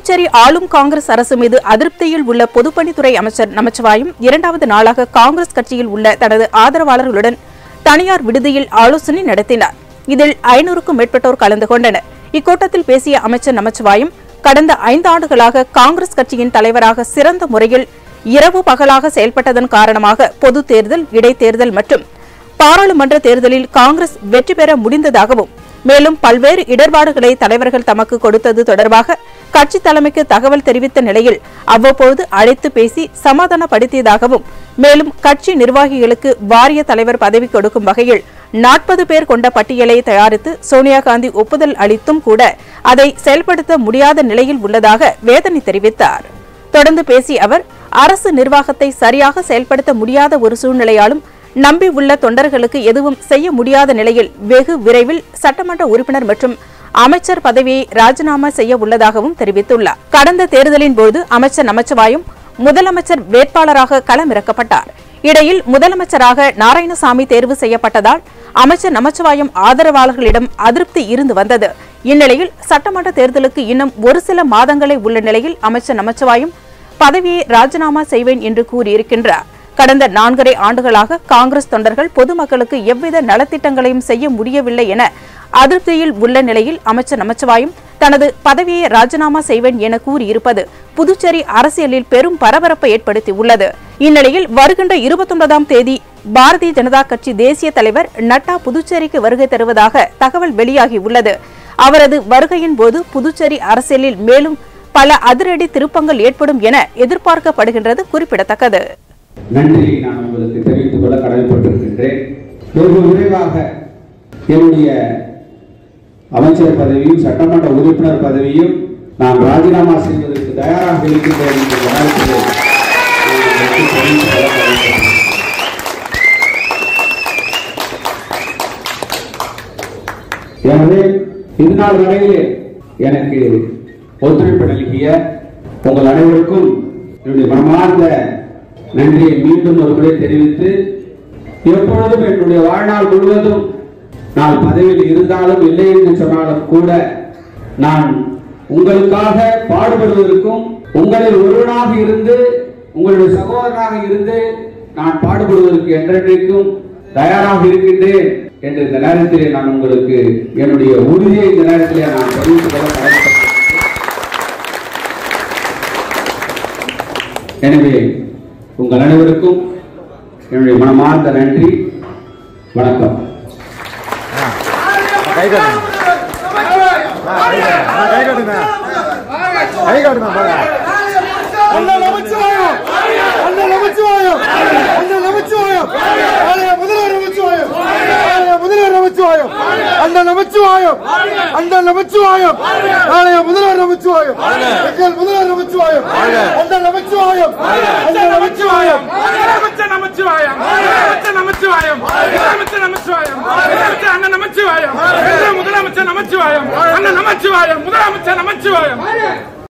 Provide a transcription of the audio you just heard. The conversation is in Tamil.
புதுச்சேரி ஆளும் காங்கிரஸ் அரசு மீது அதிருப்தியில் உள்ள பொதுப்பணித்துறை அமைச்சர் நமச்சிவாயம் இரண்டாவது நாளாக காங்கிரஸ் கட்சியில் உள்ள தனது ஆதரவாளர்களுடன் தனியார் விடுதியில் ஆலோசனை நடத்தினார் இதில் ஐநூறுக்கும் மேற்பட்டோர் கலந்து கொண்டனர் இக்கூட்டத்தில் பேசிய அமைச்சர் நமச்சிவாயம் கடந்த ஐந்தாண்டுகளாக காங்கிரஸ் கட்சியின் தலைவராக சிறந்த முறையில் இரவு பகலாக செயல்பட்டதன் காரணமாக பொது தேர்தல் இடைத்தேர்தல் மற்றும் பாராளுமன்ற தேர்தலில் காங்கிரஸ் வெற்றி பெற முடிந்ததாகவும் மேலும் பல்வேறு இடர்பாடுகளை தலைவர்கள் தமக்கு கொடுத்தது தொடர்பாக கட்சி தலைமைக்கு தகவல் தெரிவித்த நிலையில் அவ்வப்போது அழைத்து பேசி சமாதானப்படுத்தியதாகவும் மேலும் கட்சி நிர்வாகிகளுக்கு வாரிய தலைவர் பதவி கொடுக்கும் வகையில் நாற்பது பேர் கொண்ட பட்டியலை தயாரித்து சோனியா காந்தி ஒப்புதல் அளித்தும் கூட அதை செயல்படுத்த முடியாத நிலையில் உள்ளதாக வேதனை தெரிவித்தார் தொடர்ந்து பேசிய அவர் அரசு நிர்வாகத்தை சரியாக செயல்படுத்த முடியாத ஒரு சூழ்நிலையாலும் நம்பி உள்ள தொண்டர்களுக்கு எதுவும் செய்ய முடியாத நிலையில் வெகு விரைவில் சட்டமன்ற உறுப்பினர் மற்றும் அமைச்சர் பதவியை ராஜினாமா செய்ய உள்ளதாகவும் தெரிவித்துள்ளார் கடந்த தேர்தலின் போது அமைச்சர் நமச்சிவாயம் முதலமைச்சர் வேட்பாளராக களமிறக்கப்பட்டார் இடையில் முதலமைச்சராக நாராயணசாமி தேர்வு செய்யப்பட்டதால் அமைச்சர் நமச்சிவாயம் ஆதரவாளர்களிடம் அதிருப்தி இருந்து வந்தது இந்நிலையில் சட்டமன்ற தேர்தலுக்கு இன்னும் ஒரு சில மாதங்களே உள்ள நிலையில் அமைச்சர் நமச்சிவாயம் பதவியை ராஜினாமா செய்வேன் என்று கூறியிருக்கின்றார் கடந்த நான்கரை ஆண்டுகளாக காங்கிரஸ் தொண்டர்கள் பொதுமக்களுக்கு எவ்வித நலத்திட்டங்களையும் செய்ய முடியவில்லை என அதிருப்தியில் உள்ள நிலையில் அமைச்சர் நமச்சிவாயம் தனது பதவியை ராஜினாமா செய்வேன் என கூறியிருப்பது புதுச்சேரி அரசியலில் பெரும் பரபரப்பை ஏற்படுத்தியுள்ளது இந்நிலையில் வருகின்ற இருபத்தொன்பதாம் தேதி பாரதிய ஜனதா கட்சி தேசிய தலைவர் நட்டா புதுச்சேரிக்கு வருகை தருவதாக தகவல் வெளியாகியுள்ளது அவரது வருகையின் போது புதுச்சேரி அரசியலில் மேலும் பல அதிரடி திருப்பங்கள் ஏற்படும் என எதிர்பார்க்கப்படுகின்றது குறிப்பிடத்தக்கது நன்றியை நான் உங்களுக்கு தெரிவித்துக் கொள்ள கடமைப்பட்டிருக்கின்றேன் வெகு விரைவாக என்னுடைய அமைச்சர் பதவியும் சட்டமன்ற உறுப்பினர் பதவியும் நான் ராஜினாமா செய்வதற்கு தயாராக இருக்கின்றேன் என்ற நேரத்திலே நான் உங்களுக்கு தெரிவித்துக் கொள்ள கடமைப்பட்டிருக்கிறேன். எனவே இதுநாள் வரையிலே எனக்கு ஒத்துழைப்பு நல்கிய உங்கள் அனைவருக்கும் என்னுடைய மனமார்ந்த நன்றியை மீண்டும் ஒரு முறை தெரிவித்து எப்பொழுதும் என்னுடைய வாழ்நாள் முழுவதும் நான் பதவியில் இருந்தாலும் இல்லை என்று சொன்னாலும் கூட நான் உங்களுக்காக பாடுபடுவதற்கும் உங்களில் ஒருவனாக இருந்து உங்களுடைய சகோதரனாக இருந்து நான் பாடுபடுவதற்கு என்றென்றைக்கும் தயாராக இருக்கின்றேன் என்று இந்த நேரத்திலே நான் உங்களுக்கு என்னுடைய உறுதியை இந்த நேரத்திலே நான் தெரிவித்துக் கொள்ள கடமைப்பட்டிருக்கிறேன். எனவே உங்கள் அனைவருக்கும் என்னுடைய மனமார்ந்த நன்றி வணக்கம் கை காட்டுங்க கை காட்டுங்க கை காட்டுங்க பாருங்க அண்ணன் நமச்சிவாயம் அண்ணன் நமச்சிவாயம் அண்ணன் நமச்சிவாயம் ஆலய முதல்வர் நமச்சிவாயம் ஆலய முதல்வர் நமச்சிவாயம் அண்ணன் நமச்சிவாயம் அண்ணன் நமச்சிவாயம் ஆலய முதல்வர் நமச்சிவாயம் எங்கள் முதல்வர் நமச்சிவாயம் அண்ணன் நமச்சிவாயம் அண்ணன் நமச்சிவாயம் முதலமைச்சர் நமச்சிவாயம் முதலமைச்சர் நமச்சிவாயம் முதலமைச்சர் நமச்சிவாயம் முதலமைச்சர் அண்ணன் நமச்சிவாயம் முதலமைச்சர் நமச்சிவாயம் அண்ணன் நமச்சிவாயம் முதலமைச்சர் நமச்சிவாயம்